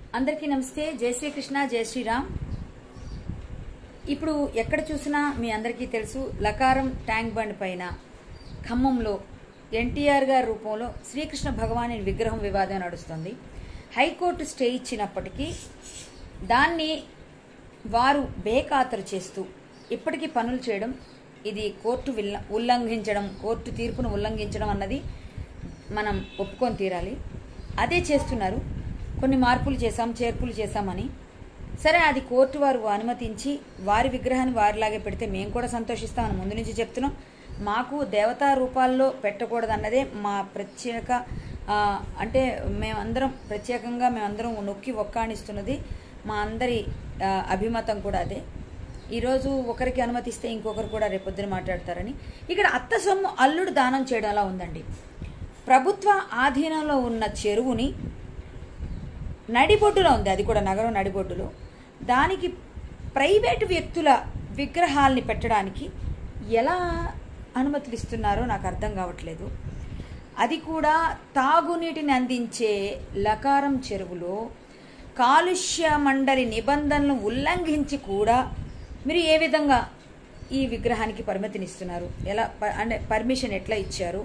అందరికీ నమస్తే జై శ్రీకృష్ణ జై శ్రీరామ్ ఇప్పుడు ఎక్కడ చూసినా మీ అందరికీ తెలుసు లకారం ట్యాంక్ బండ్ పైన ఖమ్మంలో ఎన్టీఆర్ గారి రూపంలో శ్రీకృష్ణ భగవాని విగ్రహం వివాదం నడుస్తుంది హైకోర్టు స్టే ఇచ్చినప్పటికీ దాన్ని వారు బేఖాతరు చేస్తూ ఇప్పటికీ పనులు చేయడం ఇది కోర్టు విల్ల- ఉల్లంఘించడం కోర్టు తీర్పును ఉల్లంఘించడం అన్నది మనం ఒప్పుకొని తీరాలి అదే చేస్తున్నారు కొన్ని మార్పులు చేశాం చేర్పులు చేశామని సరే అది కోర్టు వారు అనుమతించి వారి విగ్రహాన్ని వారిలాగే పెడితే మేము కూడా సంతోషిస్తామని ముందు నుంచి చెప్తున్నాం మాకు దేవతా రూపాల్లో పెట్టకూడదన్నదే మా ప్రత్యేక ఆ, అంటే మేమందరం ప్రత్యేకంగా మేమందరం నొక్కి ఒక్కాణిస్తున్నది మా అందరి ఆ, అభిమతం కూడా అదే ఈరోజు ఒకరికి అనుమతిస్తే ఇంకొకరు కూడా రేపొద్దున మాట్లాడతారని ఇక్కడ అత్త సొమ్ము అల్లుడు దానం చేయడం అలా ఉందండి ప్రభుత్వ ఆధీనంలో ఉన్న చెరువుని నడిబొడ్డులో ఉంది అది కూడా నగరం నడిబొడ్డులో దానికి ప్రైవేటు వ్యక్తుల విగ్రహాల్ని పెట్టడానికి ఎలా అనుమతులు ఇస్తున్నారో నాకు అర్థం కావట్లేదు అది కూడా తాగునీటిని అందించే లకారం చెరువులో కాలుష్య మండలి నిబంధనలను ఉల్లంఘించి కూడా మీరు ఏ విధంగా ఈ విగ్రహానికి పరిమితినిస్తున్నారు ఎలా ప- అంటే పర్మిషన్ ఎట్లా ఇచ్చారు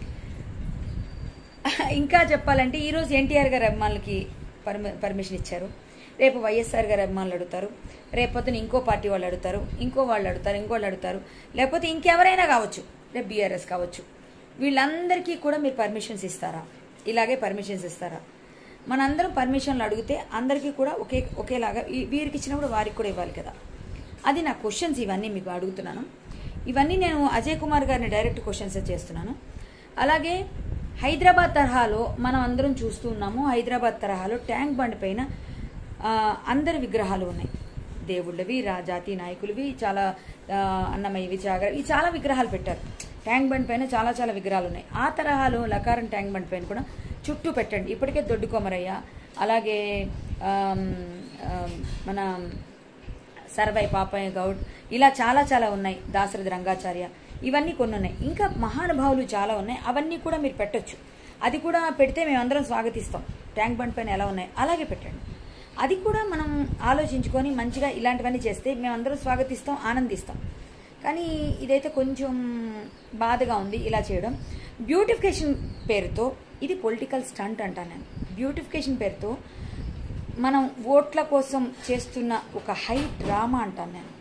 ఇంకా చెప్పాలంటే ఈరోజు ఎన్టీఆర్ గారి అభిమానులకి పర్మి పర్మిషన్ ఇచ్చారు రేపు వైఎస్ఆర్ గారి అభిమానులు అడుగుతారు రేపొద్దున ఇంకో పార్టీ వాళ్ళు అడుగుతారు ఇంకో వాళ్ళు అడుగుతారు ఇంకోళ్ళు అడుగుతారు లేకపోతే ఇంకెవరైనా కావచ్చు రేపు బీఆర్ఎస్ కావచ్చు వీళ్ళందరికీ కూడా మీరు పర్మిషన్స్ ఇస్తారా ఇలాగే పర్మిషన్స్ ఇస్తారా మనందరం పర్మిషన్లు అడిగితే అందరికీ కూడా ఒకే ఒకేలాగా ఈ- వీరికి ఇచ్చినప్పుడు వారికి కూడా ఇవ్వాలి కదా అది నా క్వశ్చన్స్ ఇవన్నీ మీకు అడుగుతున్నాను ఇవన్నీ నేను అజయ్ కుమార్ గారిని డైరెక్ట్ క్వశ్చన్స్ చేస్తున్నాను అలాగే హైదరాబాద్ తరహాలో మనం అందరం చూస్తూ ఉన్నాము హైదరాబాద్ తరహాలో ట్యాంక్ బండ్ పైన ఆ, అందరి విగ్రహాలు ఉన్నాయి దేవుళ్ళవి రా జాతీయ నాయకులవి చాలా ఆ, అన్నమయ్యవి చాగ ఇవి చాలా విగ్రహాలు పెట్టారు ట్యాంక్ బండ్ పైన చాలా చాలా విగ్రహాలు ఉన్నాయి ఆ తరహాలో లకారం ట్యాంక్ బండ్ పైన కూడా చుట్టూ పెట్టండి ఇప్పటికే దొడ్డు కొమరయ్య అలాగే ఆమ్, ఆమ్, మన సర్వై పాపయ్య గౌడ్ ఇలా చాలా చాలా ఉన్నాయి దాశరథి రంగాచార్య ఇవన్నీ కొన్ని ఉన్నాయి ఇంకా మహానుభావులు చాలా ఉన్నాయి అవన్నీ కూడా మీరు పెట్టొచ్చు అది కూడా పెడితే మేమందరం స్వాగతిస్తాం ట్యాంక్ బండ్ పైన ఎలా ఉన్నాయి అలాగే పెట్టండి అది కూడా మనం ఆలోచించుకొని మంచిగా ఇలాంటివన్నీ చేస్తే మేమందరం స్వాగతిస్తాం ఆనందిస్తాం కానీ ఇదైతే కొంచెం బాధగా ఉంది ఇలా చేయడం బ్యూటిఫికేషన్ పేరుతో ఇది పొలిటికల్ స్టంట్ అంటాను నేను బ్యూటిఫికేషన్ పేరుతో మనం ఓట్ల కోసం చేస్తున్న ఒక హై డ్రామా అంటాను నేను